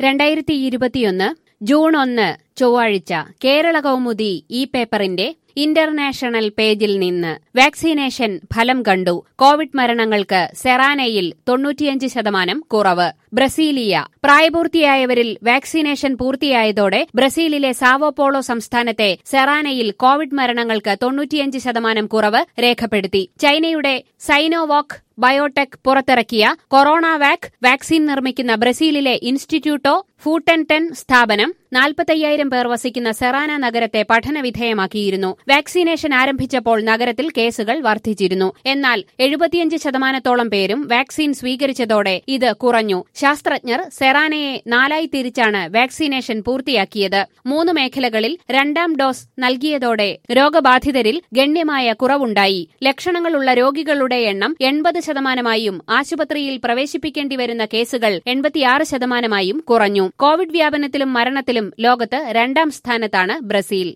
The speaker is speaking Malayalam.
രണ്ടായിരത്തി ഇരുപത്തിയൊന്ന് ജൂൺ ഒന്ന് ചൊവ്വാഴ്ച കേരള കൗമുദി ഈ പേപ്പറിന്റെ ഇന്റർനാഷണൽ പേജിൽ നിന്ന് വാക്സിനേഷൻ ഫലം കണ്ടു കോവിഡ് മരണങ്ങൾക്ക് സെറാനയിൽ തൊണ്ണൂറ്റിയഞ്ച് ശതമാനം കുറവ് ബ്രസീലിയ പ്രായപൂർത്തിയായവരിൽ വാക്സിനേഷൻ പൂർത്തിയായതോടെ ബ്രസീലിലെ സാവോപോളോ സംസ്ഥാനത്തെ സെറാനയിൽ കോവിഡ് മരണങ്ങൾക്ക് തൊണ്ണൂറ്റിയഞ്ച് ശതമാനം കുറവ് രേഖപ്പെടുത്തി ചൈനയുടെ സൈനോവാക് ബയോടെക് പുറത്തിറക്കിയ കൊറോണ വാക് വാക്സിൻ നിർമ്മിക്കുന്ന ബ്രസീലിലെ ഇൻസ്റ്റിറ്റ്യൂട്ടോ ഫൂട്ടൻടെൻ സ്ഥാപനം നാൽപ്പത്തയ്യായിരം പേർ വസിക്കുന്ന സെറാന നഗരത്തെ പഠനവിധേയമാക്കിയിരുന്നു വാക്സിനേഷൻ ആരംഭിച്ചപ്പോൾ നഗരത്തിൽ കേസുകൾ വർദ്ധിച്ചിരുന്നു എന്നാൽ എഴുപത്തിയഞ്ച് ശതമാനത്തോളം പേരും വാക്സിൻ സ്വീകരിച്ചതോടെ ഇത് കുറഞ്ഞു ശാസ്ത്രജ്ഞർ സെറാനയെ നാലായി തിരിച്ചാണ് വാക്സിനേഷൻ പൂർത്തിയാക്കിയത് മൂന്ന് മേഖലകളിൽ രണ്ടാം ഡോസ് നൽകിയതോടെ രോഗബാധിതരിൽ ഗണ്യമായ കുറവുണ്ടായി ലക്ഷണങ്ങളുള്ള രോഗികളുടെ എണ്ണം എൺപത് ശതമാനമായും ആശുപത്രിയിൽ പ്രവേശിപ്പിക്കേണ്ടി വരുന്ന കേസുകൾ എൺപത്തിയാറ് ശതമാനമായും കുറഞ്ഞു കോവിഡ് വ്യാപനത്തിലും മരണത്തിലും ലോകത്ത് രണ്ടാം സ്ഥാനത്താണ് ബ്രസീൽ